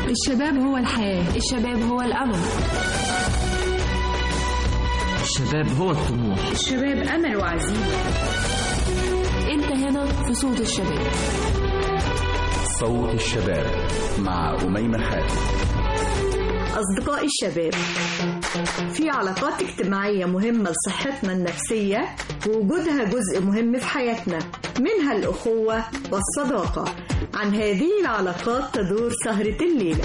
الشباب هو الحياة الشباب هو الأمل الشباب هو الطموح الشباب أمل وعزيمة أنت هنا في صوت الشباب صوت الشباب مع أميمة حاتم أصدقائي الشباب في علاقات اجتماعية مهمة لصحتنا النفسية ووجودها جزء مهم في حياتنا منها الأخوة والصداقة عن هذه العلاقات تدور سهرة الليلة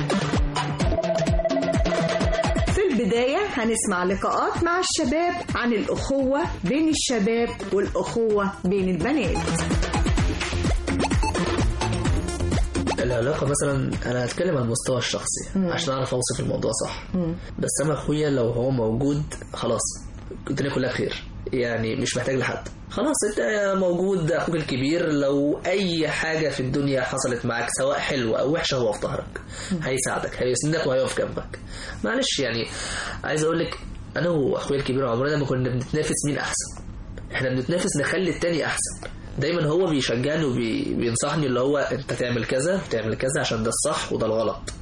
في البداية هنسمع لقاءات مع الشباب عن الأخوة بين الشباب والأخوة بين البنات العلاقة مثلا أنا هتكلم عن المستوى الشخصي عشان أعرف أوصف الموضوع صح بس أنا أخويا لو هو موجود خلاص الدنيا كلها بخير يعني مش محتاج لحد خلاص انت موجود اخوك الكبير لو اي حاجه في الدنيا حصلت معاك سواء حلوه او وحشه هو في ظهرك هيساعدك هيسندك وهيقف جنبك معلش يعني عايز اقول لك انا واخويا الكبير عمرنا ما كنا بنتنافس مين احسن احنا بنتنافس نخلي التاني احسن دايما هو بيشجعني وبينصحني اللي هو انت تعمل كذا وتعمل كذا عشان ده الصح وده الغلط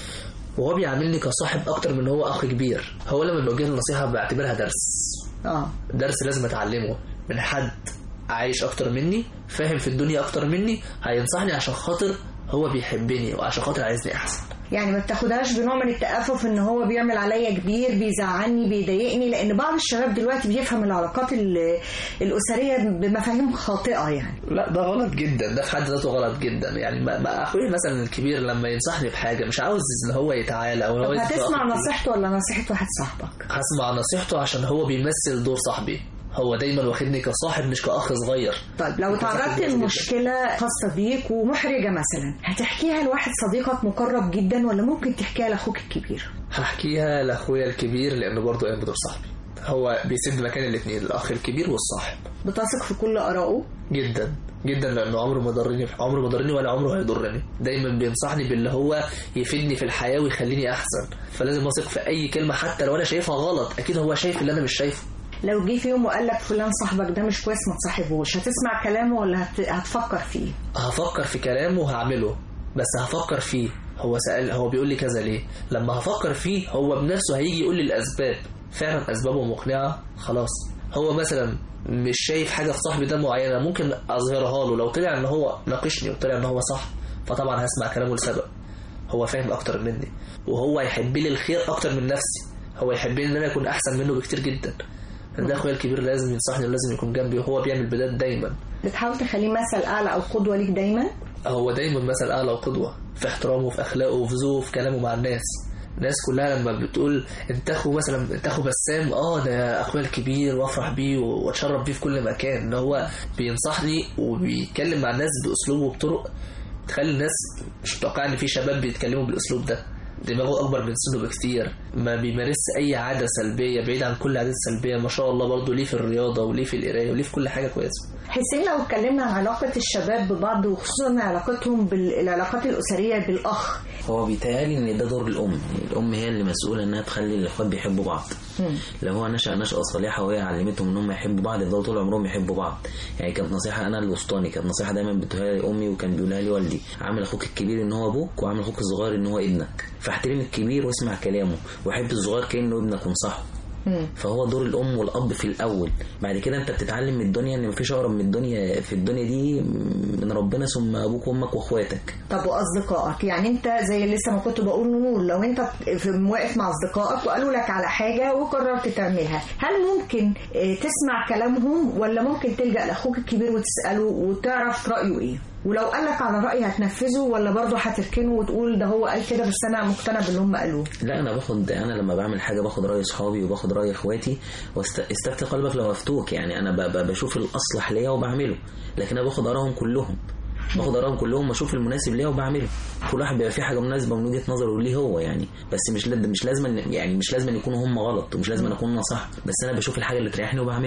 وهو بيعاملني كصاحب اكتر من هو اخ كبير هو لما بيوجهني النصيحه بعتبرها درس اه درس لازم اتعلمه من حد عايش اكتر مني فاهم في الدنيا اكتر مني هينصحني عشان خاطر هو بيحبني وعشان خاطر عايزني احسن يعني ما بتاخدهاش بنوع من التأفف ان هو بيعمل عليا كبير بيزعلني بيضايقني لان بعض الشباب دلوقتي بيفهم العلاقات ال- الأسرية بمفاهيم خاطئة يعني لا ده غلط جدا ده في حد ذاته غلط جدا يعني ما ما اخويا مثلا الكبير لما ينصحني بحاجه مش عاوز ان هو يتعالى او إن طب هو يبقى هتسمع أخ كبير. نصيحته ولا نصيحة واحد صاحبك هسمع نصيحته عشان هو بيمثل دور صاحبي هو دايما واخدني كصاحب مش كاخ صغير طيب لو تعرضت لمشكلة خاصة بيك ومحرجة مثلا هتحكيها لواحد صديقك مقرب جدا ولا ممكن تحكيها لأخوك الكبير هحكيها لاخويا الكبير لانه برضه قايم بدور صاحبي هو بيسد مكان الاثنين الاخ الكبير والصاحب بتثق في كل آرائه جدا جدا لانه عمره ما ضرني عمره ما ضرني ولا عمره هيضرني دايما بينصحني باللي هو يفيدني في الحياه ويخليني احسن فلازم اثق في اي كلمه حتى لو انا شايفها غلط اكيد هو شايف اللي انا مش شايفه لو جه في يوم وقال لك فلان صاحبك ده مش كويس ما تصاحبوش هتسمع كلامه ولا هت... هتفكر فيه هفكر في كلامه وهعمله بس هفكر فيه هو سأل هو بيقول لي كذا ليه لما هفكر فيه هو بنفسه هيجي يقول لي الأسباب فعلا أسبابه مقنعة خلاص هو مثلا مش شايف حاجة في صاحبي ده معينة ممكن أظهرها له لو طلع إن هو ناقشني وطلع إن هو صح فطبعا هسمع كلامه لسبب هو فاهم أكتر مني وهو يحب لي الخير أكتر من نفسي هو يحب لي إن أنا أكون أحسن منه بكتير جدا ده أخويا الكبير لازم ينصحني ولازم يكون جنبي وهو بيعمل بدات دايما بتحاول تخليه مثل أعلى أو قدوة ليك دايما هو دايما مثل اعلى وقدوه في احترامه في اخلاقه وفي ذوقه في كلامه مع الناس الناس كلها لما بتقول انت اخو مثلا انت اخو بسام اه ده اخويا الكبير وافرح بيه واتشرف بيه في كل مكان ان هو بينصحني وبيتكلم مع الناس باسلوب وبطرق تخلي الناس مش متوقعه ان في شباب بيتكلموا بالاسلوب ده دماغه اكبر من سنه بكتير ما بيمارسش اي عاده سلبيه بعيد عن كل عادات سلبيه ما شاء الله برضه ليه في الرياضه وليه في القرايه وليه في كل حاجه كويسه حسين لو اتكلمنا عن علاقة الشباب ببعض وخصوصا علاقتهم بالعلاقات الأسرية بالأخ هو بيتهيألي ان ده دور الام يعني الام هي اللي مسؤوله انها تخلي الاخوات بيحبوا بعض لو هو نشأ نشأة صالحة وهي علمتهم ان هم يحبوا بعض يفضلوا طول عمرهم يحبوا بعض يعني كانت نصيحة انا الوسطاني كانت نصيحة دايما بتقولها لي امي وكان بيقولها لي والدي عامل اخوك الكبير ان هو ابوك وعامل اخوك الصغير ان هو ابنك فاحترم الكبير واسمع كلامه وحب الصغير كانه ابنك وانصحه فهو دور الام والاب في الاول بعد كده انت بتتعلم من الدنيا ان مفيش اقرب من الدنيا في الدنيا دي من ربنا ثم ابوك وامك واخواتك طب واصدقائك يعني انت زي اللي لسه ما كنت بقول نقول لو انت في- واقف مع اصدقائك وقالوا لك على حاجه وقررت تعملها هل ممكن اه، تسمع كلامهم ولا ممكن تلجا لاخوك الكبير وتساله وتعرف رايه ايه ولو قال لك على راي هتنفذه ولا برضه هتركنه وتقول ده هو قال كده بس انا مقتنع باللي هم قالوه لا انا باخد انا لما بعمل حاجه باخد راي اصحابي وباخد راي اخواتي واستفتي قلبك لو افتوك يعني انا ب- ب- بشوف الاصلح ليا وبعمله لكن انا باخد ارائهم كلهم باخد ارائهم كلهم واشوف المناسب ليا وبعمله كل واحد بيبقى فيه حاجه مناسبه من وجهه نظره ليه هو يعني بس مش لد- مش لازم يعني مش لازم يكونوا هم غلط ومش لازم أنا اكون انا صح بس انا بشوف الحاجه اللي تريحني وبعملها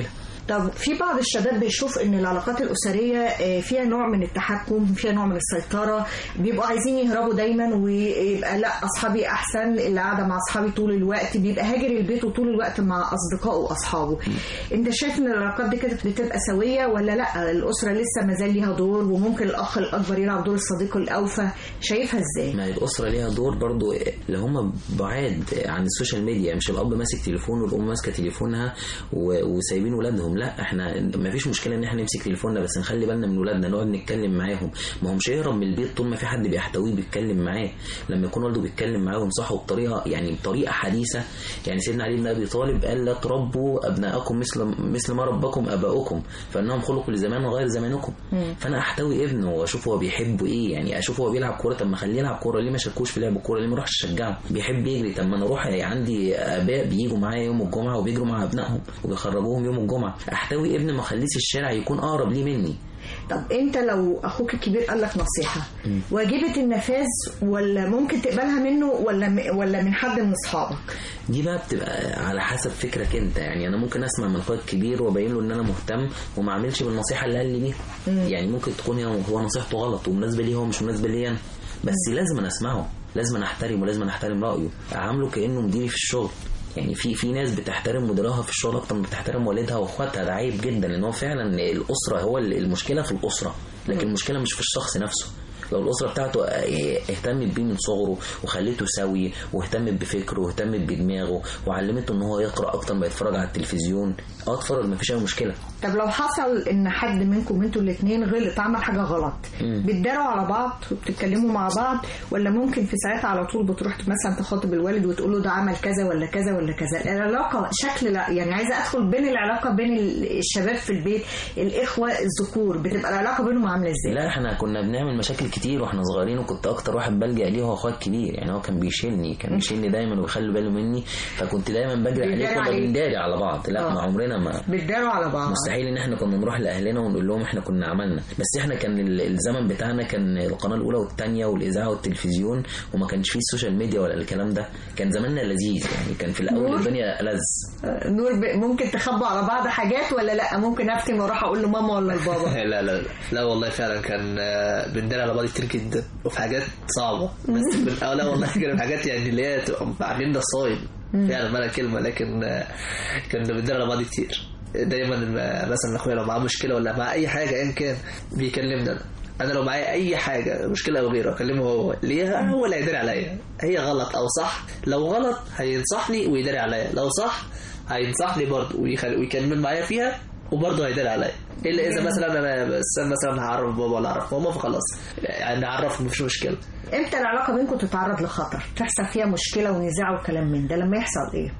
طب في بعض الشباب بيشوف ان العلاقات الاسريه آه، فيها نوع من التحكم فيها نوع من السيطره بيبقوا عايزين يهربوا دايما ويبقى لا اصحابي احسن اللي قاعده مع اصحابي طول الوقت بيبقى هاجر البيت وطول الوقت مع اصدقائه واصحابه انت شايف ان العلاقات دي كده بتبقى سويه ولا لا الاسره لسه ما زال ليها دور وممكن الاخ الاكبر يلعب دور الصديق الاوفى شايفها ازاي ما هي الاسره ليها دور برضو اللي هم بعاد عن السوشيال ميديا مش الاب ماسك تليفون والام ماسكه تليفونها و- وسايبين ولادهم لا احنا ما فيش مشكله ان احنا نمسك تليفوننا بس نخلي بالنا من ولادنا نقعد نتكلم معاهم ما هو مش هيهرب من البيت طول ما في حد بيحتويه بيتكلم معاه لما يكون والده بيتكلم معاه وينصحه بطريقه يعني بطريقه حديثه يعني سيدنا علي بن ابي طالب قال لا تربوا ابناءكم مثل مثل ما ربكم اباؤكم فانهم خلقوا لزمان غير زمانكم فانا احتوي ابنه واشوف هو بيحب ايه يعني اشوف هو بيلعب كوره طب ما اخليه يلعب كوره ليه ما شاركوش في لعب الكوره ليه ما اروحش اشجعه بيحب يجري طب ما انا اروح عندي اباء بيجوا معايا يوم الجمعه وبيجروا مع ابنائهم وبيخرجوهم يوم الجمعه احتوي ابني ما اخليش الشارع يكون اقرب ليه مني طب انت لو اخوك الكبير قال لك نصيحه واجبه النفاذ ولا ممكن تقبلها منه ولا م- ولا من حد من اصحابك دي بقى بتبقى على حسب فكرك انت يعني انا ممكن اسمع من اخويا الكبير وابين له ان انا مهتم وما اعملش بالنصيحه اللي قال لي بيها يعني ممكن تكون هي هو نصيحته غلط ومناسبه ليه هو مش مناسبه لي انا بس لازم أنا اسمعه لازم أنا احترمه ولازم أنا احترم رايه اعامله كانه مديري في الشغل يعني في في ناس بتحترم مديرها في الشغل اكتر من بتحترم والدها واخواتها ده عيب جدا لان هو فعلا الاسره هو المشكله في الاسره لكن المشكله مش في الشخص نفسه لو الاسره بتاعته اهتمت بيه من صغره وخليته سوي واهتمت بفكره واهتمت بدماغه وعلمته ان هو يقرا اكتر ما يتفرج على التلفزيون اه اتفرج مفيش اي مشكله طب لو حصل ان حد منكم انتوا الاثنين غلط عمل حاجه غلط بتداروا على بعض وبتتكلموا مع بعض ولا ممكن في ساعتها على طول بتروح مثلا تخاطب الوالد وتقول له ده عمل كذا ولا كذا ولا كذا العلاقه شكل لا يعني عايزه ادخل بين العلاقه بين الشباب في البيت الاخوه الذكور بتبقى العلاقه بينهم عامله ازاي لا احنا كنا بنعمل مشاكل كتير واحنا صغيرين وكنت اكتر واحد بلجأ ليه هو اخويا الكبير يعني هو كان بيشيلني كان بيشيلني دايما ويخلي باله مني فكنت دايما بجري عليه بيداري كنا عليك. بنداري على بعض لا آه. ما عمرنا ما بتداروا على بعض مستحيل ان احنا كنا نروح لاهلنا ونقول لهم احنا كنا عملنا بس احنا كان ال- الزمن بتاعنا كان القناه الاولى والثانيه والاذاعه والتلفزيون وما كانش فيه السوشيال ميديا ولا الكلام ده كان زماننا لذيذ يعني كان في الاول نور. الدنيا لذ آه، نور ب... ممكن تخبوا على بعض حاجات ولا لا ممكن افتن واروح اقول لماما ولا لبابا لا لا لا لا والله فعلا كان آه، بندل على بعض كتير جدا وفي حاجات صعبة بس بن... آه لا والله كان في حاجات يعني اللي هي تبقى عاملين ده صايم فعلا ما كلمة لكن آه، كنا بندل على بعض كتير دايما آه، مثلا اخويا لو معاه مشكلة ولا مع اي حاجة ايا كان بيكلمنا انا انا لو معايا اي حاجه مشكله او غيره اكلمه هو ليه هو اللي هيداري عليا هي غلط او صح لو غلط هينصحني ويداري عليا لو صح هينصحني برضه ويخل... ويكمل معايا فيها وبرضه هيداري عليا الا اذا مثلا انا بس أنا مثلا هعرف بابا ولا اعرف ماما فخلاص يعني اعرف مفيش مشكله امتى العلاقه بينكم تتعرض لخطر تحصل فيها مشكله ونزاع وكلام من ده لما يحصل ايه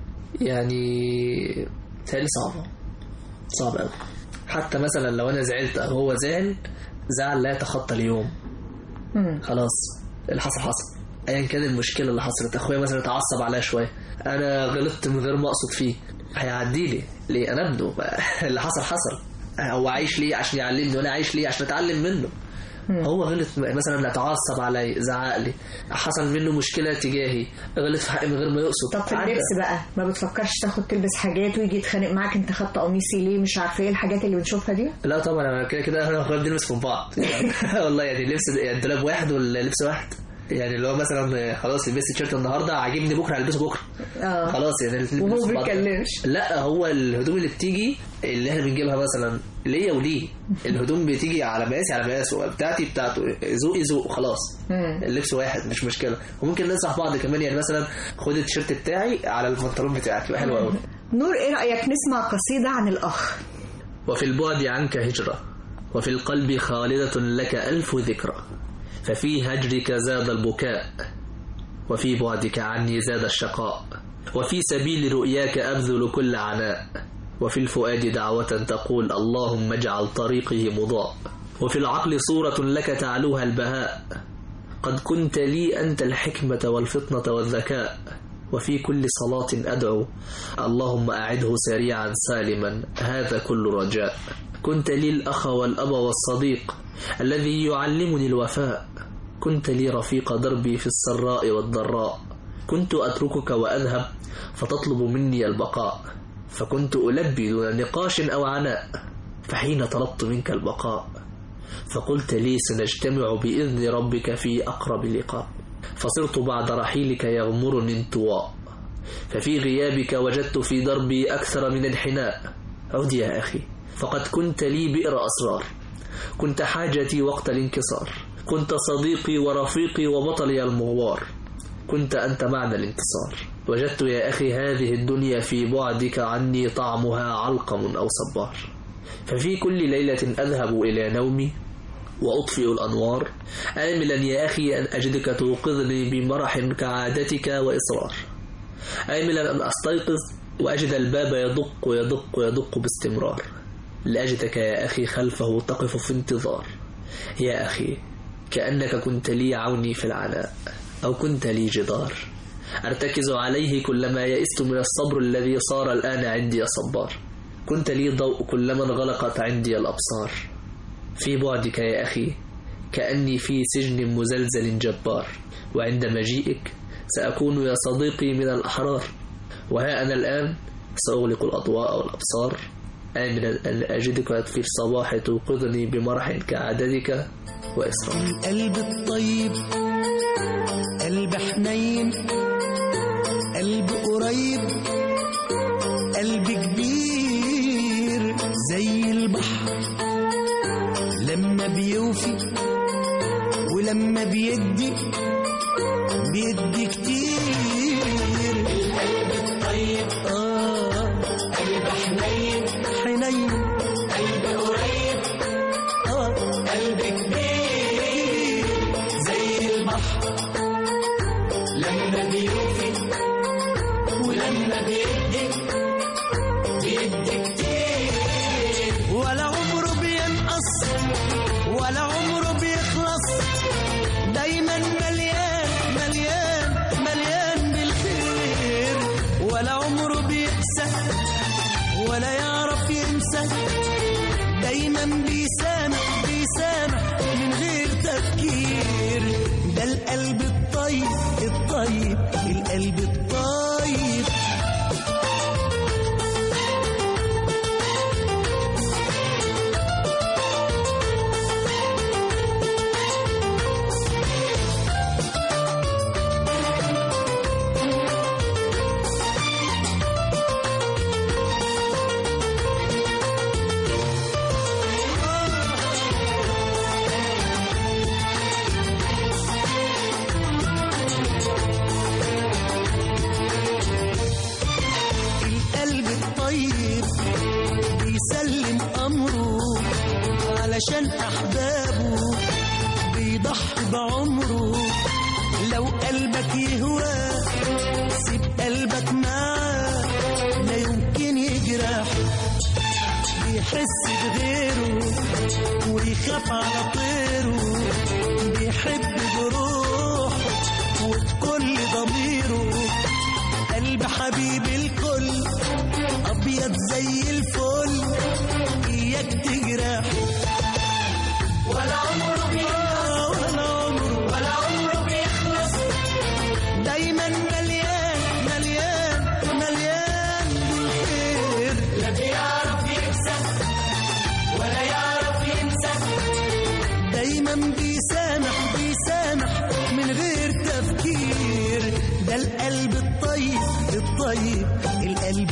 يعني تاني صعبة صعب قوي حتى مثلا لو انا زعلت او هو زعل زعل لا يتخطى اليوم مم. خلاص اللي حصل حصل ايا كان المشكله اللي حصلت اخويا مثلا اتعصب عليا شويه انا غلطت من غير ما اقصد فيه هيعدي لي ليه انا ابنه اللي حصل حصل هو عايش ليه عشان يعلمني وانا عايش ليه عشان اتعلم منه هو غلط مثلا اتعصب علي زعق لي حصل منه مشكله تجاهي غلط في حقي من غير ما يقصد طب في عدى. اللبس بقى ما بتفكرش تاخد تلبس حاجات ويجي يتخانق معاك انت خدت قميصي ليه مش عارفه ايه الحاجات اللي بنشوفها دي لا طبعا انا كده كده انا واخويا بنلبس من بعض يعني والله يعني اللبس يعني الدولاب واحد واللبس واحد يعني اللي هو مثلا خلاص لبست تيشيرت النهارده عاجبني بكره هلبسه بكره اه خلاص يعني الاتنين وهو بنلبس بعض. بيتكلمش. لا هو الهدوم اللي بتيجي اللي احنا بنجيبها مثلا ليا وليه الهدوم بتيجي على مقاسي على مقاسه بتاعتي بتاعته ذوقي ذوق خلاص مم. اللبس واحد مش مشكله وممكن ننصح بعض كمان يعني مثلا خد التيشيرت بتاعي على البنطلون بتاعك يبقى حلو قوي نور ايه رايك نسمع قصيده عن الاخ وفي البعد عنك هجرة وفي القلب خالدة لك ألف ذكرى ففي هجرك زاد البكاء وفي بعدك عني زاد الشقاء وفي سبيل رؤياك أبذل كل عناء وفي الفؤاد دعوة تقول اللهم اجعل طريقه مضاء وفي العقل صورة لك تعلوها البهاء قد كنت لي أنت الحكمة والفطنة والذكاء وفي كل صلاة أدعو اللهم أعده سريعا سالما هذا كل رجاء كنت لي الأخ والأب والصديق الذي يعلمني الوفاء كنت لي رفيق دربي في السراء والضراء كنت أتركك وأذهب فتطلب مني البقاء فكنت ألبي دون نقاش أو عناء فحين طلبت منك البقاء فقلت لي سنجتمع بإذن ربك في أقرب لقاء فصرت بعد رحيلك يغمرني انطواء ففي غيابك وجدت في دربي أكثر من انحناء عد يا أخي فقد كنت لي بئر أسرار كنت حاجتي وقت الانكسار كنت صديقي ورفيقي وبطلي المغوار كنت أنت معنى الانتصار وجدت يا أخي هذه الدنيا في بعدك عني طعمها علقم أو صبار ففي كل ليلة أذهب إلى نومي وأطفئ الأنوار آملا يا أخي أن أجدك توقظني بمرح كعادتك وإصرار آملا أن أستيقظ وأجد الباب يدق ويدق ويدق باستمرار لأجدك يا أخي خلفه تقف في انتظار يا أخي كأنك كنت لي عوني في العناء أو كنت لي جدار أرتكز عليه كلما يئست من الصبر الذي صار الآن عندي صبار كنت لي ضوء كلما انغلقت عندي الأبصار في بعدك يا أخي كأني في سجن مزلزل جبار وعند مجيئك سأكون يا صديقي من الأحرار وها أنا الآن سأغلق الأضواء والأبصار آمنا أن أجدك في الصباح توقظني بمرح كعادتك وإصرار القلب الطيب قلب حنين قلب قريب قلب كبير زي البحر لما بيوفي ولما بيدي بيدي كتير القلب الطيب آه قلب حنين حنين قلب قريب آه قلب كبير زي البحر لما بيوفي ولما بيدي بيدي كتير ولا عمره بينقص ولا عمره بيخلص دايما مليان مليان مليان بالخير ولا عمره بيقسى ولا يعرف ينسى دايما بيسامح بيسامح من غير تفكير ده القلب الطيب الطيب القلب الطيب القلب الطيب بيسلم أمره علشان أحبابه بيضحي بعمره لو قلبك يهوى سيب قلبك معاه لا يمكن يجرح بيحس بغيره ويخاف على طيره بيحب بروحه وبكل ضميره قلب حبيب الكل ابيض زي الفل اياك تجرح ولا عمره بيخلص ولا عمره ولا عمره بيخلص دايما مليان مليان مليان بالخير لا بيعرف يكسب ولا يعرف ينسى دايما بيسامح بيسامح من غير تفكير ده القلب الطيب الطيب القلب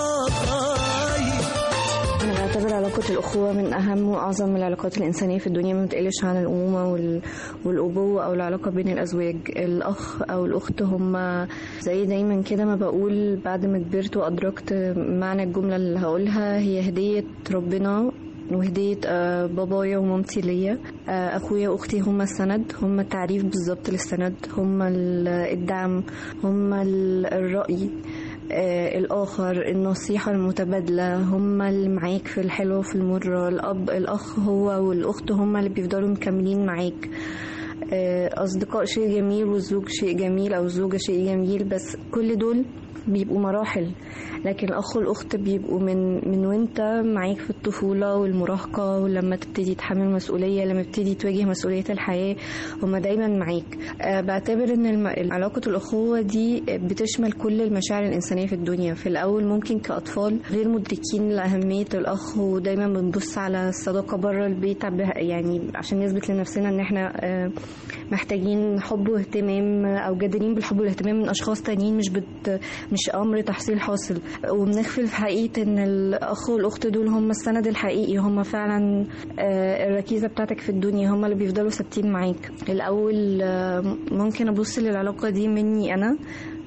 الطيب أنا بعتبر علاقة الأخوة من أهم وأعظم العلاقات الإنسانية في الدنيا ما بتقلش عن الأمومة وال... والأبوة أو العلاقة بين الأزواج الأخ أو الأخت هما زي دايما كده ما بقول بعد ما كبرت وأدركت معنى الجملة اللي هقولها هي هدية ربنا وهدية آه، بابايا ومامتي ليا آه، أخويا وأختي هما السند هما التعريف بالظبط للسند هما ال- الدعم هما ال- الرأي آه، الآخر النصيحة المتبادلة هما اللي معاك في الحلوة وفي المرة الأب الأخ هو والأخت هما اللي بيفضلوا مكملين معاك آه، أصدقاء شيء جميل والزوج شيء جميل أو الزوجة شيء جميل بس كل دول بيبقوا مراحل لكن الأخ والأخت بيبقوا من من وأنت معاك في الطفولة والمراهقة ولما تبتدي تحمل مسؤولية لما تبتدي تواجه مسؤولية الحياة هما دايما معاك أه بعتبر إن الم- علاقة الأخوة دي بتشمل كل المشاعر الإنسانية في الدنيا في الأول ممكن كأطفال غير مدركين لأهمية الأخ ودايما بنبص على الصداقة بره البيت به- يعني عشان نثبت لنفسنا إن إحنا أه محتاجين حب واهتمام او جادرين بالحب والاهتمام من اشخاص تانيين مش بت مش امر تحصيل حاصل وبنغفل في حقيقه ان الاخ والاخت دول هم السند الحقيقي هم فعلا آه، الركيزه بتاعتك في الدنيا هم اللي بيفضلوا ثابتين معاك الاول آه، ممكن ابص للعلاقه دي مني انا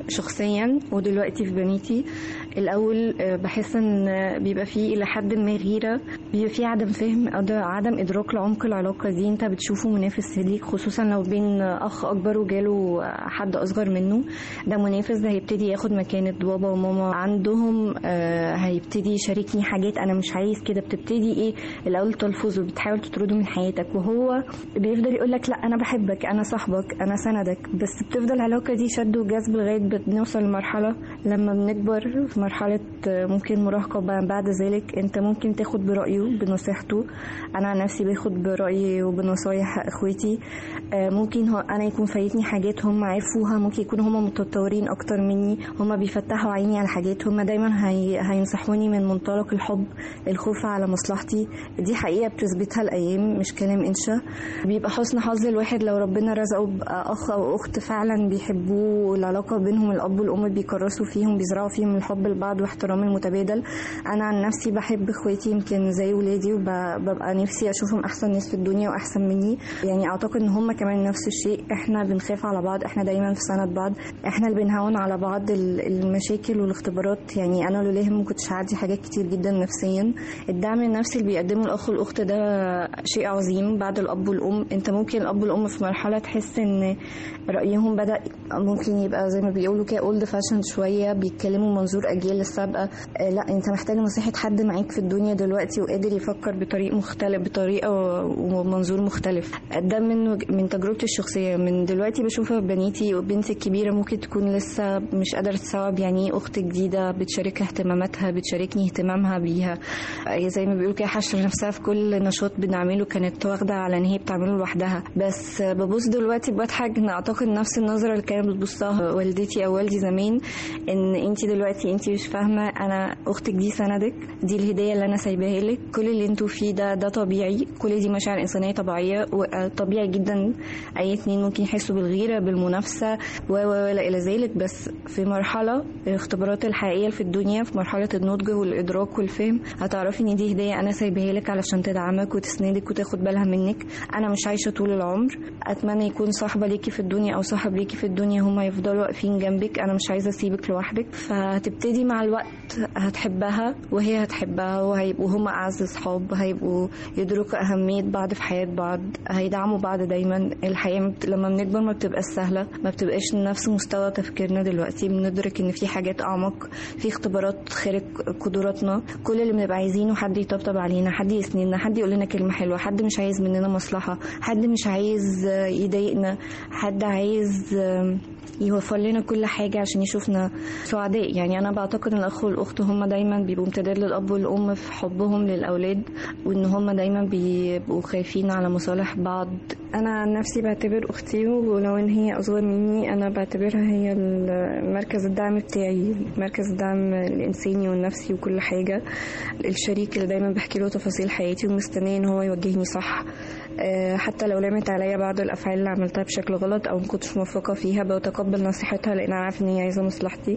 شخصيا ودلوقتي في بنيتي الاول آه، بحس ان آه، بيبقى فيه الى حد ما غيره بيبقى فيه عدم فهم او ده عدم ادراك لعمق العلاقه دي انت بتشوفه منافس ليك خصوصا لو بين اخ اكبر وجاله حد اصغر منه ده منافس ده هيبتدي ياخد مكانه بابا وماما عندهم آه، هيبتدي يشاركني حاجات انا مش عايز كده بتبتدي ايه الاول تلفظه بتحاول تطرده من حياتك وهو بيفضل يقول لك لا انا بحبك انا صاحبك انا سندك بس بتفضل العلاقه دي شد وجذب لغايه بنوصل لمرحله لما بنكبر في مرحله آه، ممكن مراهقه ب- بعد ذلك انت ممكن تاخد برايه بنصيحته انا عن نفسي باخد برايي وبنصايح اخواتي آه، ممكن هو انا يكون فايتني حاجات هم عرفوها ممكن يكونوا هم متطورين اكتر مني هم بيفتحوا عيني على حاجات هم دايما هي... هينصحوني من منطلق الحب الخوف على مصلحتي دي حقيقه بتثبتها الايام مش كلام انشا بيبقى حسن حظ الواحد لو ربنا رزقه باخ او اخت فعلا بيحبوه والعلاقه بينهم الاب والام بيكرسوا فيهم بيزرعوا فيهم الحب لبعض واحترام المتبادل انا عن نفسي بحب اخواتي يمكن زي ولادي وببقى نفسي اشوفهم احسن ناس في الدنيا واحسن مني يعني اعتقد ان هم كمان نفس الشيء احنا بنخاف على بعض احنا دايما في سند بعض احنا اللي بنهون على بعض ال- المشاكل والاختبارات يعني انا لولاهم ما كنتش هعدي حاجات كتير جدا نفسيا الدعم النفسي اللي بيقدمه الاخ والاخت ده شيء عظيم بعد الاب والام انت ممكن الاب والام في مرحله تحس ان رايهم بدا ممكن يبقى زي ما بيقولوا كده اولد فاشن شويه بيتكلموا منظور اجيال السابقه آه، لا انت محتاج نصيحه حد معاك في الدنيا دلوقتي وقادر يفكر بطريق مختلف بطريقه ومنظور مختلف ده من وج- من تجربتي الشخصيه من دلوقتي بشوفها بنيتي وبنتي الكبيره ممكن تكون لسه مش قادره تستوعب يعني ايه اخت جديده بتشاركها اهتماماتها بتشاركني اهتمامها بيها آه، زي ما بيقولوا كده حشر نفسها في كل نشاط بنعمله كانت واخده على ان هي بتعمله لوحدها بس آه، ببص دلوقتي بضحك ان اعتقد نفس النظره اللي كانت بتبصها والدتي او والدي زمان ان انت دلوقتي انت مش فاهمه انا اختك دي سندك دي الهديه اللي انا سايباها لك كل اللي انتوا فيه ده ده طبيعي كل دي مشاعر انسانيه طبيعيه وطبيعي جدا اي اتنين ممكن يحسوا بالغيره بالمنافسه و و والى الى ذلك بس في مرحله الاختبارات الحقيقيه في الدنيا في مرحله النضج والادراك والفهم هتعرفي ان دي هديه انا سايباها لك علشان تدعمك وتسندك وتاخد بالها منك انا مش عايشه طول العمر اتمنى يكون صاحبه ليكي في الدنيا او صاحب ليكي في الدنيا هما يفضلوا واقفين جنبك انا مش عايزه اسيبك لوحدك فهتبتدي مع الوقت هتحبها وهي هتحبها وهيبقوا هما اعز اصحاب هيبقوا يدركوا اهميه بعض في حياه بعض هيدعموا بعض دايما الحياه مبت- لما بنكبر ما بتبقاش سهله ما بتبقاش نفس مستوى تفكيرنا دلوقتي بندرك ان في حاجات اعمق في اختبارات خارج قدراتنا كل اللي بنبقى عايزينه حد يطبطب علينا حد يسندنا حد يقول لنا كلمه حلوه حد مش عايز مننا مصلحه حد مش عايز آه، يضايقنا حد عايز آه، يوفر لنا كل حاجة عشان يشوفنا سعداء يعني أنا بعتقد إن الأخ والأخت هم دايما بيبقوا امتداد للأب والأم في حبهم للأولاد وإن هم دايما بيبقوا خايفين على مصالح بعض أنا عن نفسي بعتبر أختي ولو إن هي أصغر مني أنا بعتبرها هي ال- مركز الدعم بتاعي مركز الدعم الإنساني والنفسي وكل حاجة الشريك اللي دايما بحكي له تفاصيل حياتي ومستنيه إن هو يوجهني صح آه، حتى لو لامت عليا بعض الافعال اللي عملتها بشكل غلط او ما كنتش موفقه فيها بتقبل نصيحتها لان انا عارفه ان هي عايزه مصلحتي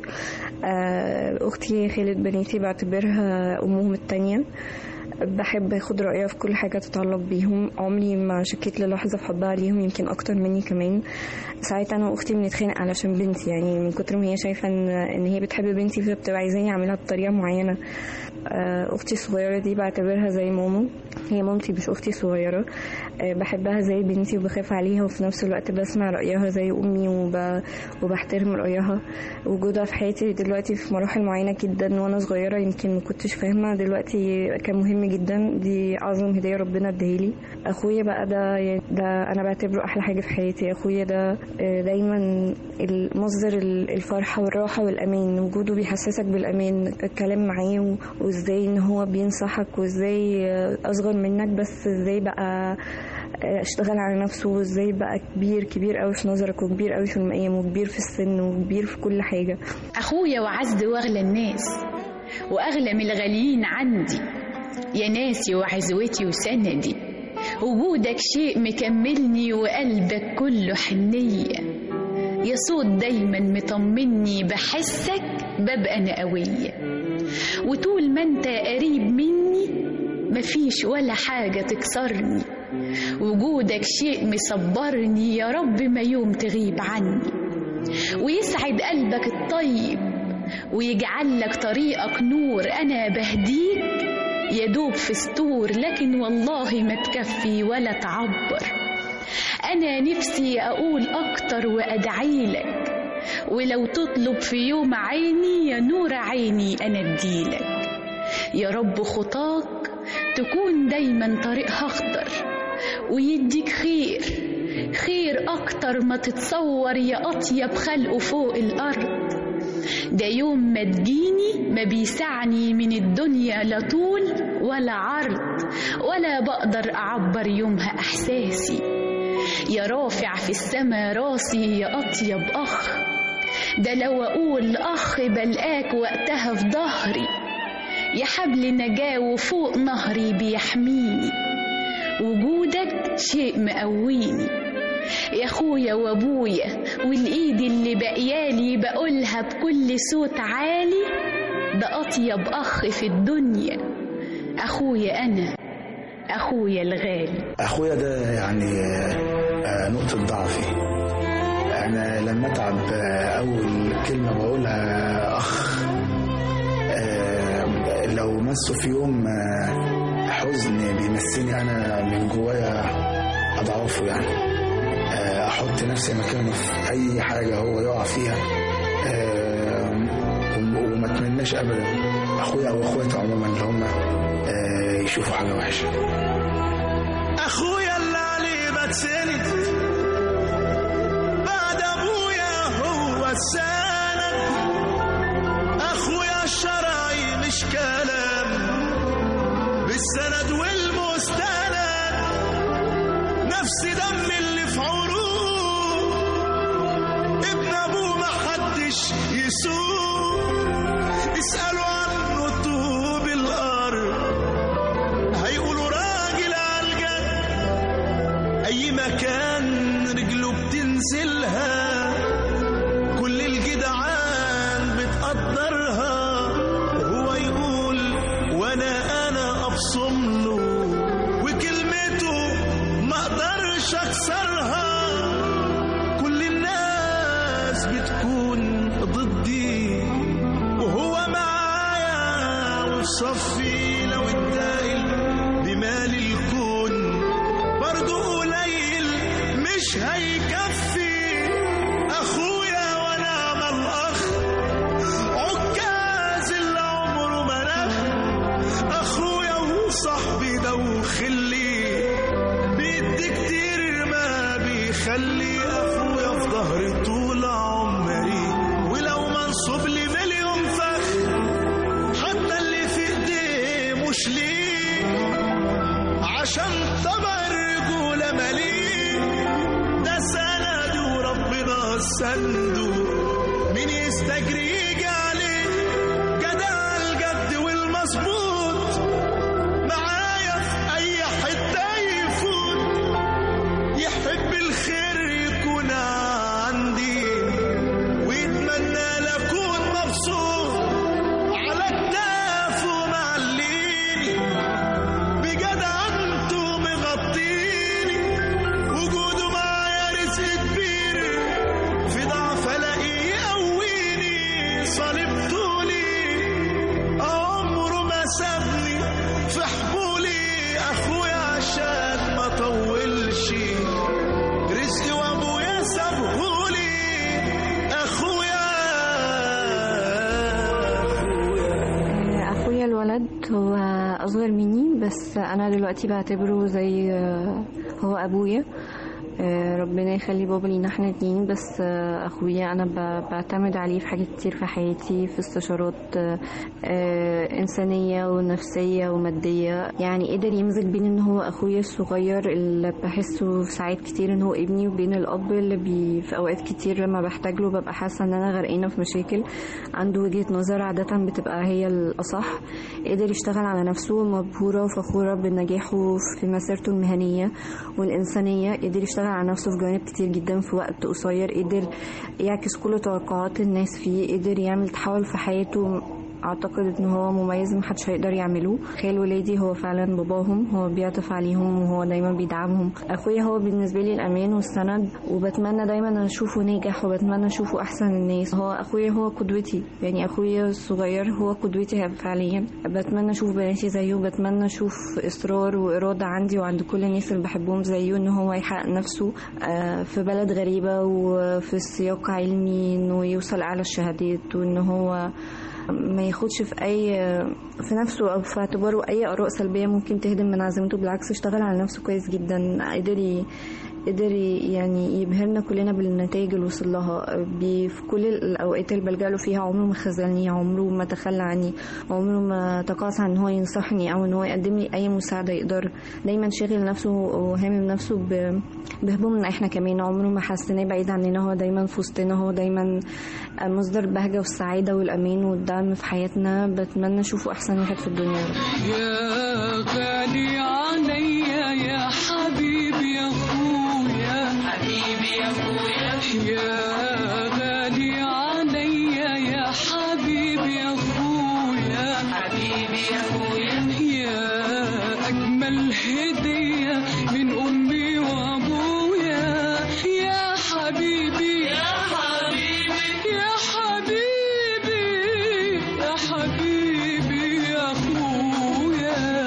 آه، اختي خالد بناتي بعتبرها امهم التانية بحب اخد رايها في كل حاجه تتعلق بيهم عمري ما شكيت للحظه في حبها ليهم يمكن اكتر مني كمان ساعات انا واختي بنتخانق علشان بنتي يعني من كتر ما هي شايفه ان ان هي بتحب بنتي فبتبقى عايزاني اعملها بطريقه معينه آه، اختي الصغيره دي بعتبرها زي ماما هي مامتي مش اختي الصغيره آه، بحبها زي بنتي وبخاف عليها وفي نفس الوقت بسمع رايها زي امي وب... وبحترم رايها وجودها في حياتي دلوقتي في مراحل معينه جدا وانا صغيره يمكن ما كنتش فاهمه دلوقتي كان مهم جدا دي اعظم هديه ربنا اداهالي اخويا بقى ده يعني ده انا بعتبره احلى حاجه في حياتي اخويا ده آه، دايما مصدر الفرحه والراحه والامان وجوده بيحسسك بالامان الكلام معاه و- وازاي ان هو بينصحك وازاي آه، اصغر منك بس ازاي بقى آه، اشتغل على نفسه وازاي بقى كبير كبير قوي في نظرك وكبير قوي في المقام وكبير في السن وكبير في كل حاجه أخويا وعز وأغلى الناس وأغلى من الغاليين عندي يا ناسي وعزوتي وسندي وجودك شيء مكملني وقلبك كله حنية يا صوت دايما مطمني بحسك ببقى أنا قوية وطول ما انت قريب مني مفيش ولا حاجة تكسرني وجودك شيء مصبرني يا رب ما يوم تغيب عني ويسعد قلبك الطيب ويجعل لك طريقك نور أنا بهديك يا دوب في ستور لكن والله ما تكفي ولا تعبر أنا نفسي أقول أكتر وأدعي لك ولو تطلب في يوم عيني يا نور عيني أنا أديلك يا رب خطاك تكون دايما طريقها أخضر ويديك خير خير أكتر ما تتصور يا أطيب خلقه فوق الأرض ده يوم ما تجيني ما بيسعني من الدنيا لا طول ولا عرض ولا بقدر أعبر يومها إحساسي يا رافع في السما راسي يا أطيب أخ ده لو أقول أخ بلقاك وقتها في ظهري يا حبل نجاة وفوق نهري بيحميني وجودك شيء مقويني يا اخويا وابويا والايد اللي بقيالي بقولها بكل صوت عالي ده اطيب اخ في الدنيا اخويا انا اخويا الغالي اخويا ده يعني آه، نقطة ضعفي انا لما اتعب آه، اول كلمة بقولها اخ آه، لو مسه في يوم آه، حزن بيمسني انا من جوايا اضعافه يعني آه، احط نفسي مكانه في اي حاجة هو يقع فيها آه، وم- وما اتمناش ابدا اخويا او اخواتي عموما اللي هم آه، يشوفوا حاجة وحشة اخويا اللي عليه بتسند بعد ابويا هو السند اخويا الشرعي مش كلام بالسند والمستند نفس دم اللي في عروق ابن ابوه ما حدش يسوق اسالوا عنه طوب الارض هيقولوا راجل عالجد اي مكان رجله بتنزلها كل الجدعان بتقدرها وهو يقول وانا انا ابصم له وكلمته ما اقدرش اكسرها كل الناس بتكون ضدي وهو معايا وفي صفي لو اتقل بمال الكون برضه قليل مش هيكفي اخويا ونعم الاخ عكاز اللي عمره ما نخ اخويا وصاحبي ده وخلي بيدي كتير ما بيخلي اخويا في ظهري طول عمري ولو منصوب لي مليون فخ حتى اللي في ايديه مش ليه عشان طبع الرجولة مليء ده سند وربنا سنده مين يستجري يجي عليه جدع الجد والمظبوط معايا في اي حتة يفوت يحب الخير يكون عندي ويتمنى لأكون مبسوط على كتافه معليني بجدعنته مغطيني وجوده معايا رزق كبير في ضعف الاقيه يقويني صار هو أصغر مني بس أنا دلوقتي بعتبره زي آه، هو أبويا آه، ربنا يخلي بابا لينا احنا اتنين بس آه، اخويا انا ب- بعتمد عليه في حاجات كتير في حياتي في استشارات آه، آه، انسانيه ونفسيه وماديه يعني قدر يمزج بين ان هو اخويا الصغير اللي بحسه في ساعات كتير ان هو ابني وبين الاب اللي بي في اوقات كتير لما بحتاج له ببقى حاسه ان انا غرقانه في مشاكل عنده وجهه نظر عاده بتبقى هي الاصح قدر يشتغل على نفسه مبهوره وفخوره بنجاحه في مسيرته المهنيه والإنسانية قدر يشتغل على نفسه في جوانب كتير جدا في وقت قصير قدر يعكس كل توقعات الناس فيه قدر يعمل تحول في حياته اعتقد ان هو مميز محدش هيقدر يعمله خال ولادي هو فعلا باباهم هو بيعطف عليهم وهو دايما بيدعمهم اخويا هو بالنسبه لي الامان والسند وبتمنى دايما اشوفه ناجح وبتمنى اشوفه احسن الناس هو اخويا هو قدوتي يعني اخويا الصغير هو قدوتي فعليا بتمنى اشوف بناتي زيه بتمنى اشوف اصرار واراده عندي وعند كل الناس اللي بحبهم زيه ان هو يحقق نفسه آه، في بلد غريبه وفي سياق علمي انه يوصل اعلى الشهادات وان هو ما ياخدش في اي في نفسه او في اعتباره اي اراء سلبيه ممكن تهدم من عزيمته بالعكس اشتغل على نفسه كويس جدا قدر ي- قدر ي- يعني يبهرنا كلنا بالنتائج اللي وصل لها بي- في كل الاوقات اللي بلجأ له فيها عمره ما خذلني عمره ما تخلى عني عمره ما تقاطع عن ان هو ينصحني او ان هو يقدم لي اي مساعده يقدر دايما شاغل نفسه وهامم نفسه ب- بهمومنا احنا كمان عمره ما حسناه بعيد عننا هو دايما في وسطنا هو دايما مصدر البهجه والسعاده والامان والدعم في حياتنا بتمنى اشوفه احسن واحد في الدنيا يا رب. يا غالي عليا يا حبيبي يا اخويا حبيبي يا اخويا يا غالي عليا يا حبيبي يا اخويا حبيبي يا اخويا يا اجمل هديه من امي وابويا يا حبيبي يا حبيبي يا حبيبي يا حبيبي يا اخويا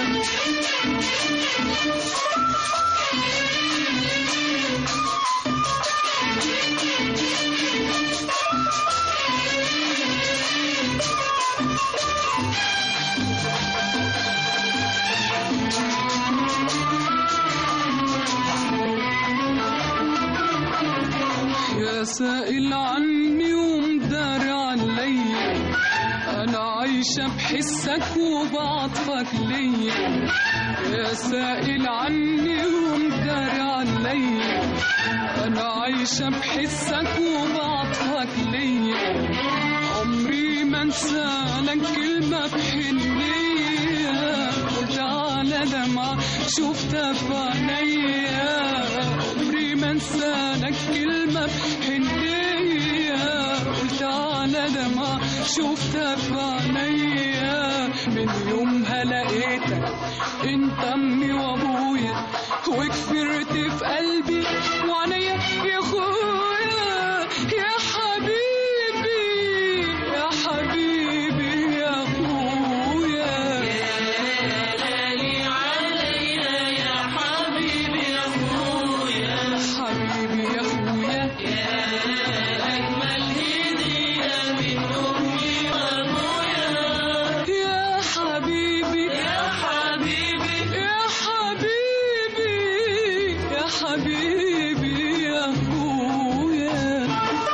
يا سائل عني ومدار عليا انا عايشه بحسك وبعطفك ليا يا سائل عني ومدار عليا انا عايشه بحسك وبعطفك ليا عمري ما انسى لك كلمه بحنيه قلت على دمعه شفتها في عينيا عمري ما انسى لك كلمه بحنيه قلت على دمعه شفتها في عينيا من يومها لقيتك انت امي وابويا وكبرت في قلبي وعينيا يا اخويا يا حبيبي يا حبيبي يا اخويا يا غالي عليا يا حبيبي يا اخويا حبيبي يا اخويا يا اجمل هديه من امي وابويا يا حبيبي يا حبيبي يا حبيبي يا حبيبي يا اخويا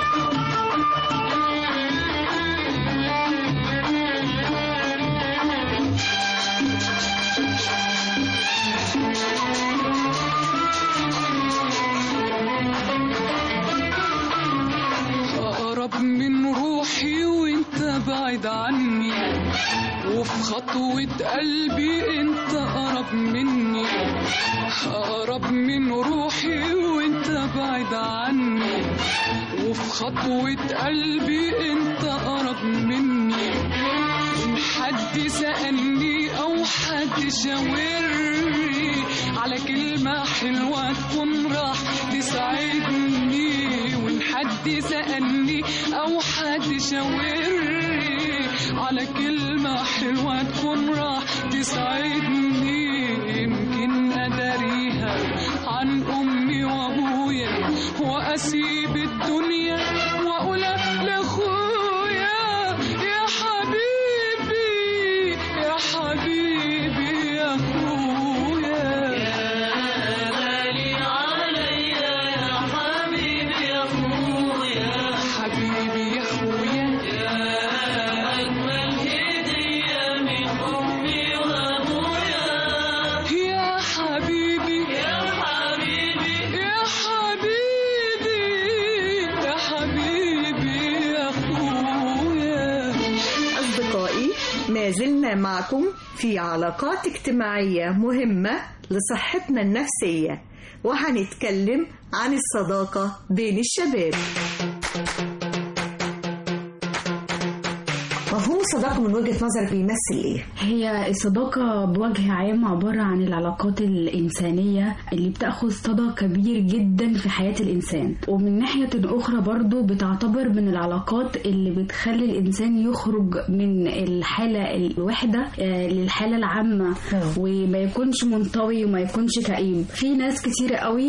أقرب من روحي وانت بعيد عني وفي خطوة قلبي انت أقرب مني أقرب من روحي وانت بعيد عني وفي خطوة قلبي انت أقرب مني إن حد سألني أو حد شاورني على كلمة حلوة تكون راح تساعدني وإن حد سألني أو حد شاورني على كلمة حلوة تكون راح تساعدني يمكن أداريها عن أمي وأبويا وأسيب الدنيا وأقول لأخويا يا حبيبي يا حبيبي زلنا معكم في علاقات اجتماعية مهمة لصحتنا النفسية وهنتكلم عن الصداقة بين الشباب مفهوم الصداقة من وجهة نظرك بيمثل ايه؟ هي الصداقة بوجه عام عبارة عن العلاقات الإنسانية اللي بتأخذ صدى كبير جدا في حياة الإنسان ومن ناحية أخرى برضو بتعتبر من العلاقات اللي بتخلي الإنسان يخرج من الحالة الوحدة آه، للحالة العامة وما يكونش منطوي وما يكونش كئيب في ناس كتير قوي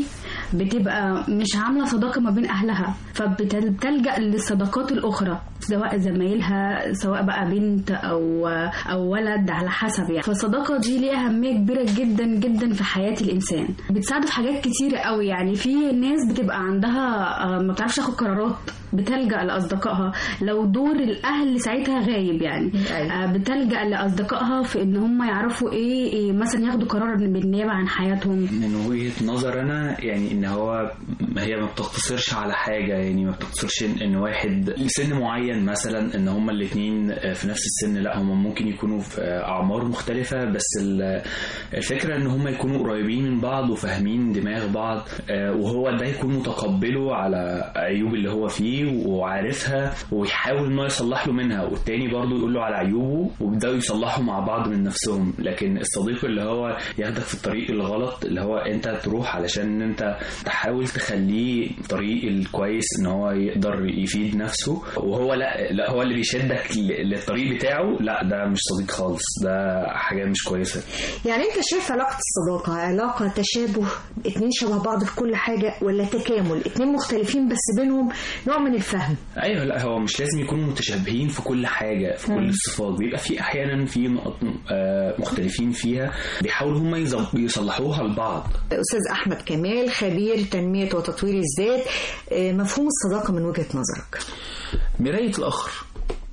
بتبقى مش عاملة صداقة ما بين أهلها فبتلجأ للصداقات الأخرى سواء زمايلها سواء بقى بنت أو أو ولد على حسب يعني فالصداقة دي ليها أهمية كبيرة جدا جدا في حياة الإنسان بتساعده في حاجات كتيرة قوي يعني في ناس بتبقى عندها آه، ما بتعرفش تاخد قرارات بتلجأ لأصدقائها لو دور الأهل ساعتها غايب يعني آه، بتلجأ لأصدقائها في إن هم يعرفوا إيه, إيه مثلا ياخدوا قرار بالنيابة عن حياتهم من وجهة نظر أنا يعني إن هو هي ما بتقتصرش على حاجة يعني ما بتقتصرش إن- إن واحد سن معين مثلا إن هما الاتنين في نفس السن لا هما ممكن يكونوا في أعمار مختلفة بس ال- الفكرة إن هما يكونوا قريبين من بعض وفاهمين دماغ بعض آه، وهو ده يكون متقبله على عيوب اللي هو فيه وعارفها ويحاول إنه يصلح له منها والتاني برضه يقول له على عيوبه وبيبدأوا يصلحوا مع بعض من نفسهم لكن الصديق اللي هو ياخدك في الطريق الغلط اللي هو انت تروح علشان انت تحاول تخليه الطريق الكويس ان هو يقدر يفيد نفسه وهو لا لا هو اللي بيشدك ل- للطريق بتاعه لا ده مش صديق خالص ده حاجة مش كويسة يعني انت شايف علاقة الصداقة علاقة تشابه اتنين شبه بعض في كل حاجة ولا تكامل اتنين مختلفين بس بينهم نوع من الفهم ايوه لا هو مش لازم يكونوا متشابهين في كل حاجه في كل الصفات بيبقى في احيانا في نقط آه، مختلفين فيها بيحاولوا هم يز- يصلحوها لبعض أستاذ أحمد كمال خبير تنمية وتطوير الذات اه، مفهوم الصداقة من وجهة نظرك مراية الآخر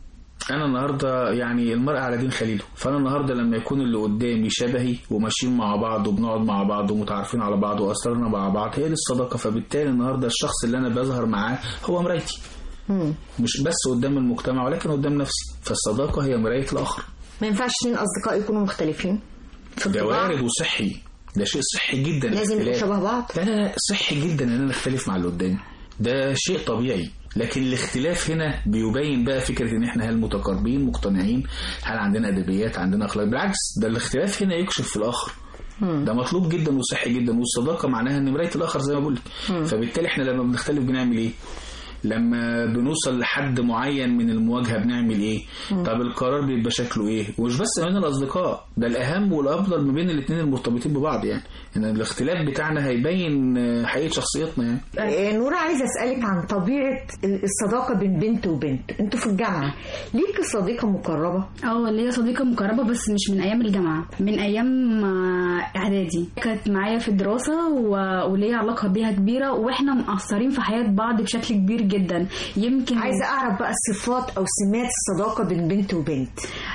أنا النهاردة يعني المرء على دين خليله فأنا النهاردة لما يكون اللي قدامي شبهي وماشيين مع بعض وبنقعد مع بعض ومتعارفين على بعض وأسرارنا مع بعض هي دي الصداقة فبالتالي النهاردة الشخص اللي أنا بظهر معاه هو مرايتي مش بس قدام المجتمع ولكن قدام نفسي فالصداقة هي مراية الآخر ما ينفعش اتنين أصدقاء يكونوا مختلفين في ده الطباع وارد وصحي ده شيء صحي جدا لازم يبقوا الاختلاف. شبه بعض لا لا لا صحي جدا ان انا اختلف مع اللي قدامي ده شيء طبيعي لكن الاختلاف هنا بيبين بقى فكره ان احنا هل متقاربين مقتنعين هل عندنا ادبيات عندنا اخلاق بالعكس ده الاختلاف هنا يكشف في الاخر ده مطلوب جدا وصحي جدا والصداقه معناها ان مرايه الاخر زي ما بقول مم. فبالتالي احنا لما بنختلف بنعمل ايه لما بنوصل لحد معين من المواجهه بنعمل ايه مم. طب القرار بيبقى شكله ايه ومش بس ما بين الاصدقاء ده الاهم والافضل ما بين الاثنين المرتبطين ببعض يعني ان الاختلاف بتاعنا هيبين آه، حقيقه شخصيتنا يعني اه، نورة عايزة أسألك عن طبيعة الصداقة بين بنت وبنت انتوا في الجامعة ليك صديقة مقربة اه ليا صديقة مقربة بس مش من أيام الجامعة من أيام آه، إعدادي كانت معايا في الدراسة و- وليا علاقة بيها كبيرة وإحنا مقصرين في حياة بعض بشكل كبير جدا يمكن عايزة أعرف بقى صفات أو سمات الصداقة بين بنت وبنت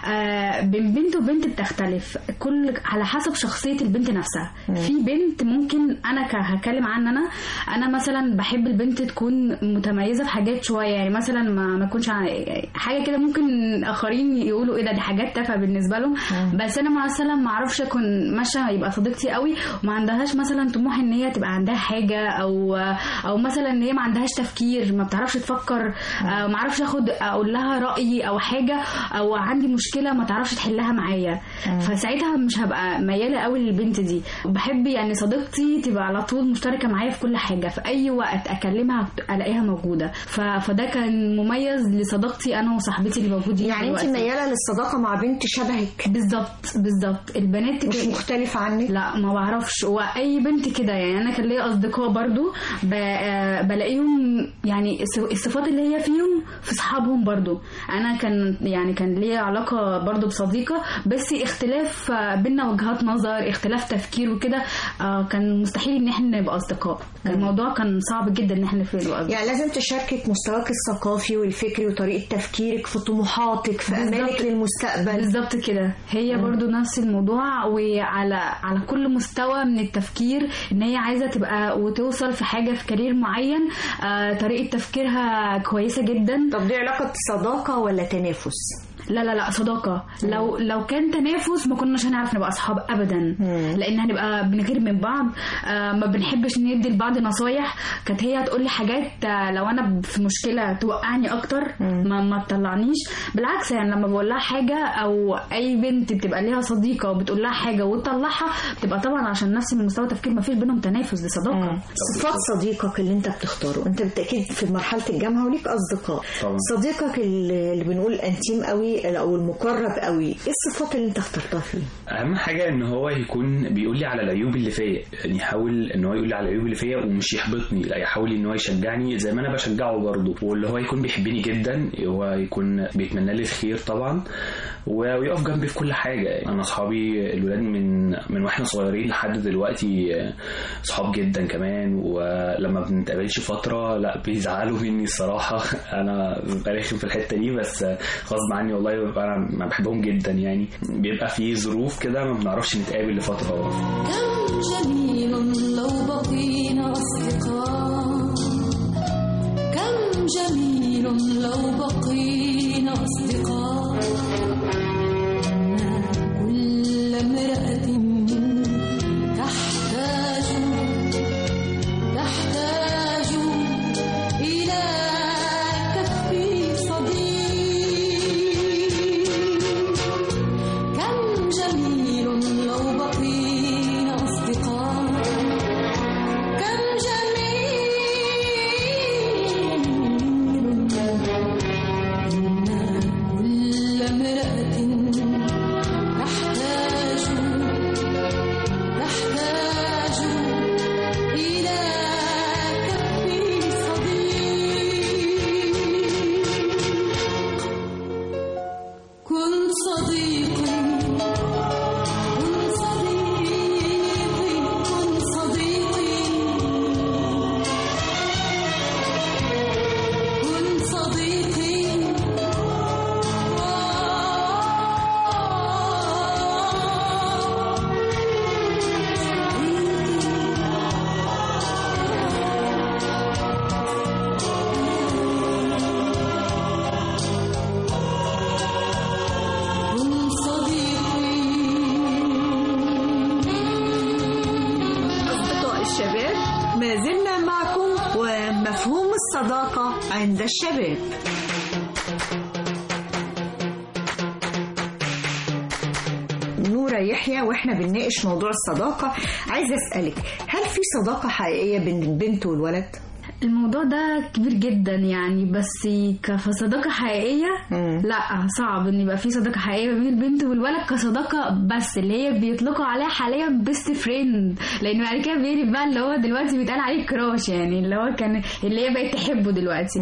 آه بين بنت وبنت بتختلف كل على حسب شخصية البنت نفسها في بنت ممكن أنا ك- هتكلم عن أنا أنا مثلا بحب البنت تكون متميزة في حاجات شوية يعني مثلا ما ما تكونش ع- حاجة كده ممكن آخرين يقولوا إيه ده دي حاجات تافهة بالنسبة لهم بس أنا مثلا ما أعرفش أكون ماشية يبقى صديقتي قوي وما عندهاش مثلا طموح إن هي تبقى عندها حاجة أو أو مثلا إن هي ما عندهاش تفكير ما بتعرفش تفكر آه، ما اعرفش اخد اقول لها رايي او حاجه او عندي مشكله ما تعرفش تحلها معايا فساعتها مش هبقى مياله قوي للبنت دي بحب يعني صديقتي تبقى على طول مشتركه معايا في كل حاجه في اي وقت اكلمها الاقيها موجوده ف... فده كان مميز لصداقتي انا وصاحبتي اللي موجودين يعني انت دلوقتي. ميالة للصداقة مع بنت شبهك بالظبط بالظبط البنات مش كده- مختلفة عنك لا ما بعرفش واي بنت كده يعني انا كان ليا اصدقاء برضو ب... آه، بلاقيهم يعني الص- الصفات اللي هي فيهم في اصحابهم برضو انا كان يعني كان ليا علاقه برضو بصديقه بس اختلاف آه، بينا وجهات نظر اختلاف تفكير وكده آه، كان مستحيل ان احنا نبقى اصدقاء كان الموضوع كان صعب جدا ان احنا نبقى اصدقاء يعني لازم تشاركك مستواك الثقافي والفكري وطريقة تفكيرك في طموحاتك في بالظبط. أمالك للمستقبل بالظبط كده هي برضو نفس الموضوع وعلى على كل مستوى من التفكير ان هي عايزه تبقى وتوصل في حاجه في كارير معين آه طريقه تفكيرها كويسه جدا طب دي علاقة صداقة ولا تنافس؟ لا لا لا صداقة لو لو كان تنافس ما كناش هنعرف نبقى أصحاب أبدا لأن هنبقى بنغير من بعض آه، ما بنحبش ندي لبعض نصايح كانت هي تقول لي حاجات آه، لو أنا في مشكلة توقعني أكتر ما ما تطلعنيش بالعكس يعني لما بقول لها حاجة أو أي بنت بتبقى ليها صديقة وبتقول لها حاجة وتطلعها بتبقى طبعا عشان نفس من مستوى تفكير ما فيش بينهم تنافس دي صداقة صفات صديقك اللي انت بتختاره انت بالتاكيد في مرحله الجامعه وليك اصدقاء طبعا. صديقك اللي اللي بنقول انتيم قوي او المقرب قوي ايه الصفات اللي انت اخترتها فيه اهم حاجه ان هو يكون بيقول لي على العيوب اللي فيا يعني يحاول ان هو يقول لي على العيوب اللي فيا ومش يحبطني لا يحاول ان هو يشجعني زي ما انا بشجعه برضه واللي هو يكون بيحبني جدا هو يكون بيتمنى لي الخير طبعا و- ويقف جنبي في كل حاجه انا اصحابي الولاد من من واحنا صغيرين لحد دلوقتي صحاب جدا كمان ولما بنتقابلش فتره لا بيزعلوا مني الصراحه انا ببقى رخم في الحته دي بس غصب عني والله ببقى انا ما بحبهم جدا يعني بيبقى في ظروف كده ما بنعرفش نتقابل لفتره كم جميل لو بقينا أصدقاء كم جميل لو بقينا أصدقاء ما كل امرأة تحتاج تحتاج إلى كف صديق كم جميل لو بقينا أصدقاء كم جميل إن كل امرأة تحتاج تحتاج إلى كف صديق كن صديقي كن صديقي كن صديقي كن صديقي كن صديقي أصدقاء الشباب ما زلنا معكم ومفهوم الصداقة عند الشباب نورة يحيى واحنا بنناقش موضوع الصداقة عايزة أسألك هل في صداقة حقيقية بين البنت والولد؟ الموضوع ده كبير جدا يعني بس كصداقة حقيقية لا صعب ان يبقى في صداقة حقيقية بين البنت والولد كصداقة بس اللي هي بيطلقوا عليها حاليا بيست فريند لان بعد كده بيقلب بقى اللي هو دلوقتي بيتقال عليه كراش يعني اللي هو كان اللي هي بقت تحبه دلوقتي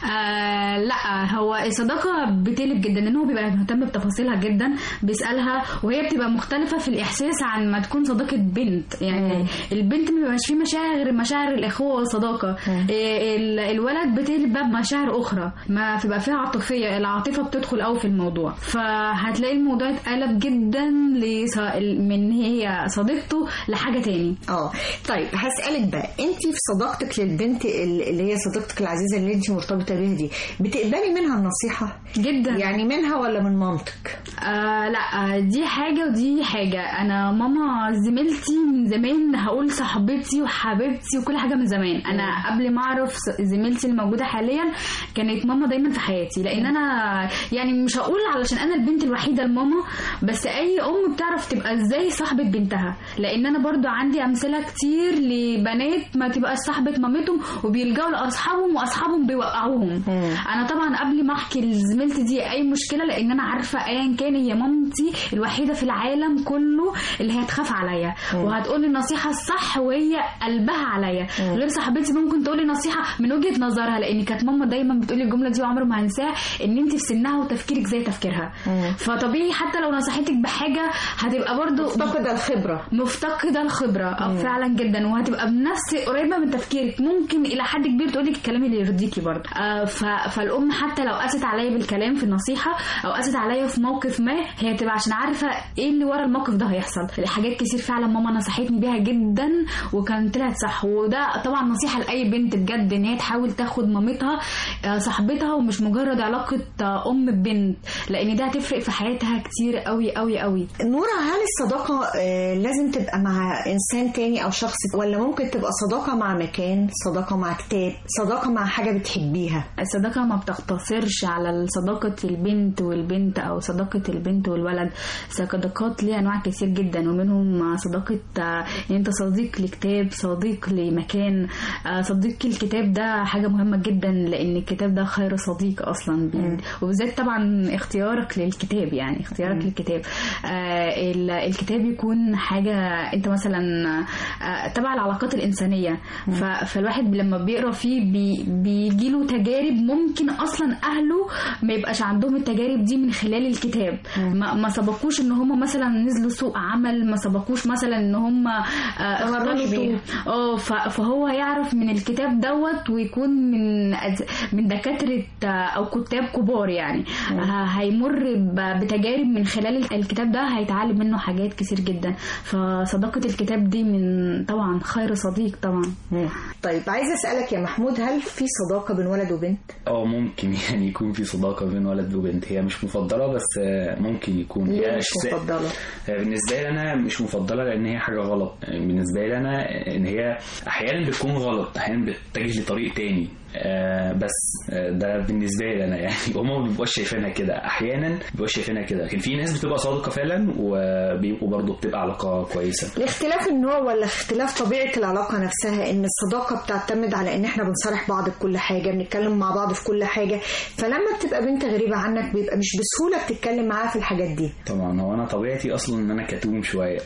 آه لا هو الصداقة بتقلب جدا لان هو بيبقى مهتم بتفاصيلها جدا بيسألها وهي بتبقى مختلفة في الاحساس عن ما تكون صداقة بنت يعني البنت ما بيبقاش فيه مشاعر غير مشاعر الاخوة والصداقة إيه، ال- الولد بتقلب بقى بمشاعر اخرى ما بيبقى فيها عاطفيه العاطفه بتدخل قوي في الموضوع فهتلاقي الموضوع اتقلب جدا لص... من هي صديقته لحاجه تاني اه طيب هسألك بقى انت في صداقتك للبنت اللي هي صديقتك العزيزة اللي انت مرتبطة بيها دي بتقبلي منها النصيحة؟ جدا يعني منها ولا من مامتك؟ آه لا دي حاجة ودي حاجة أنا ماما زميلتي من زمان هقول صاحبتي وحبيبتي وكل حاجة من زمان أنا قبل ما أعرف س- زميلتي اللي موجودة حاليا كانت ماما دايما في حياتي لأن أنا يعني مش هقول علشان أنا البنت الوحيدة لماما بس أي أم بتعرف تبقى إزاي صاحبة بنتها لأن أنا برضو عندي أمثلة كتير لبنات ما تبقى صاحبة مامتهم وبيلجأوا لأصحابهم وأصحابهم بيوقعوهم أنا طبعا قبل ما أحكي لزميلتي دي أي مشكلة لأن أنا عارفة أيا كان هي مامتي الوحيدة في العالم كله اللي هي تخاف عليا وهتقول لي النصيحة الصح وهي قلبها عليا غير صاحبتي ممكن تقول لي نصيحة من وجهة نظرها لأن كانت ماما دايما بتقول لي الجملة دي وعمري ما هنساها إن أنت في سنها وتفكيرك زي تفكيرها فطبيعي حتى لو نصحتك بحاجة هتبقى برضو مفتقدة الخبرة مفتقدة الخبرة اه فعلا جدا وهتبقى بنفس قريبة من تفكيرك ممكن إلى حد كبير تقولك الكلام اللي يرضيكي برضه آه ف... فالأم حتى لو قست عليا بالكلام في النصيحة أو قست عليا في موقف ما هي تبقى عشان عارفة إيه اللي ورا الموقف ده هيحصل حاجات كتير فعلا ماما نصحتني بيها جدا وكان طلعت صح وده طبعا نصيحة لأي بنت البنت بجد ان هي تحاول تاخد مامتها آه، صاحبتها ومش مجرد علاقه آه، ام ببنت لان ده هتفرق في حياتها كتير قوي قوي قوي نورا هل الصداقة آه، لازم تبقى مع إنسان تاني أو شخص ولا ممكن تبقى صداقة مع مكان صداقة مع كتاب صداقة مع حاجة بتحبيها الصداقة ما بتقتصرش على صداقة البنت والبنت أو صداقة البنت والولد صداقات ليها أنواع كتير جدا ومنهم صداقة آه، إن أنت صديق لكتاب صديق لمكان آه، صديق الكتاب ده حاجة مهمة جدا لأن الكتاب ده خير صديق أصلا وبالذات طبعا اختيارك للكتاب يعني اختيارك للكتاب آه، ال- الكتاب يكون حاجة أنت مثلا آه، تبع العلاقات الإنسانية ف- فالواحد لما بيقرا فيه بي بيجيله تجارب ممكن اصلا اهله ما يبقاش عندهم التجارب دي من خلال الكتاب ما, ما سبقوش ان هم مثلا نزلوا سوق عمل ما سبقوش مثلا ان هم آه، تمرنوا اختلطوا بيها. اه ف- فهو يعرف من الكتاب دوت ويكون من أز- من دكاتره آه، او كتاب كبار يعني ه- هيمر ب- بتجارب من خلال الكتاب ده هيتعلم منه حاجات كتير جدا فصداقه الكتاب دي من طبعا خير صديق طبعا طيب عايزة أسألك يا محمود هل في صداقة بين ولد وبنت؟ اه ممكن يعني يكون في صداقة بين ولد وبنت هي مش مفضلة بس آه، ممكن يكون ليه هي مش أجزاء- مفضلة؟ آه، بالنسبة لي أنا مش مفضلة لأن هي حاجة غلط آه، بالنسبة لي أنا إن هي أحيانا بتكون غلط أحيانا بتتجه لطريق تاني آه بس آه ده بالنسبة لي أنا يعني هما ما بيبقوش شايفينها كده أحيانا ما بيبقوش شايفينها كده لكن في ناس بتبقى صادقة فعلا وبيبقوا برضه بتبقى علاقة كويسة الاختلاف النوع ولا اختلاف طبيعة العلاقة نفسها ان الصداقة بتعتمد على ان احنا بنصارح بعض بكل حاجة بنتكلم مع بعض في كل حاجة فلما بتبقى بنت غريبة عنك بيبقى مش بسهولة بتتكلم معاها في الحاجات دي طبعا هو انا طبيعتي اصلا ان انا كتوم شويه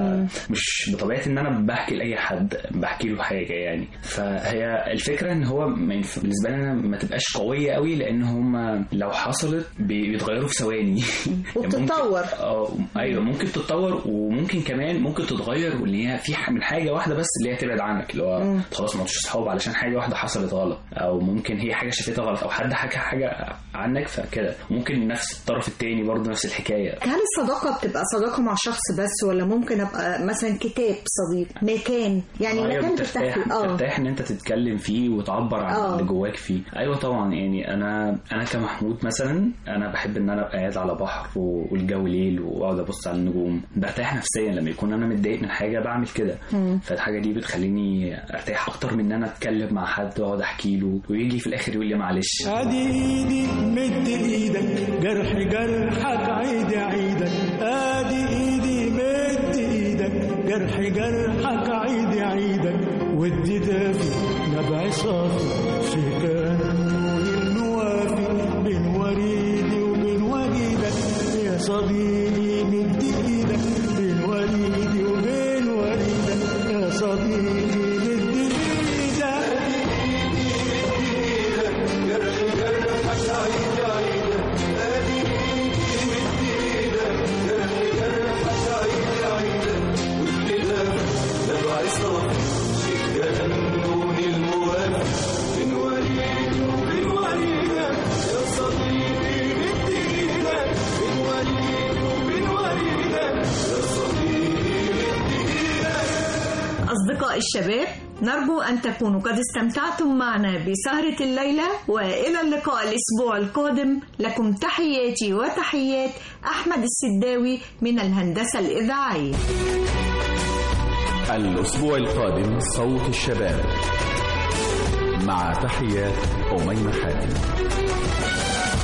فمش بطبيعتي ان انا بحكي لاي حد بحكي له حاجه يعني فهي الفكره ان هو ما ينف... بالنسبه لي انا ما تبقاش قويه قوي لان هم لو حصلت بي- بيتغيروا في ثواني وبتتطور. اه ايوه ممكن تتطور وممكن كمان ممكن تتغير واللي هي في ح- من حاجه واحده بس اللي هي تبعد عنك اللي هو خلاص ما عدتش صحاب علشان حاجه واحده حصلت غلط او ممكن هي حاجه شافتها غلط او حد حكى حاجه عنك فكده ممكن نفس الطرف التاني برضه نفس الحكايه هل الصداقة بتبقى صداقة مع شخص بس ولا ممكن ابقى مثلا كتاب صديق مكان يعني أيوة مكان بترتاح بترتاح فيه اه بترتاح ان انت تتكلم فيه وتعبر عن آه. اللي جواك فيه ايوه طبعا يعني انا انا كمحمود مثلا انا بحب ان انا ابقى قاعد على بحر و- والجو ليل واقعد ابص على النجوم برتاح نفسيا لما يكون انا متضايق من حاجه بعمل كده مم. فالحاجه دي بتخليني ارتاح اكتر من ان انا اتكلم مع حد واقعد احكي له ويجي في الاخر يقول لي معلش ادي ايدي مد ايدك جرح جرحك عيد عيدك ادي ايدي مد ايدك جرح جرحك عيد عيدك ودي دافي نبع صافي في كانون النوافي بين وريدي وبين وريدك يا صديقي مد ايدك بين وريدي وبين وريدك يا صديقي مد أصدقاء الشباب نرجو أن تكونوا قد استمتعتم معنا بسهرة الليلة وإلى اللقاء الأسبوع القادم لكم تحياتي وتحيات أحمد السداوي من الهندسة الإذاعية الأسبوع القادم صوت الشباب مع تحيات أميمة حاتم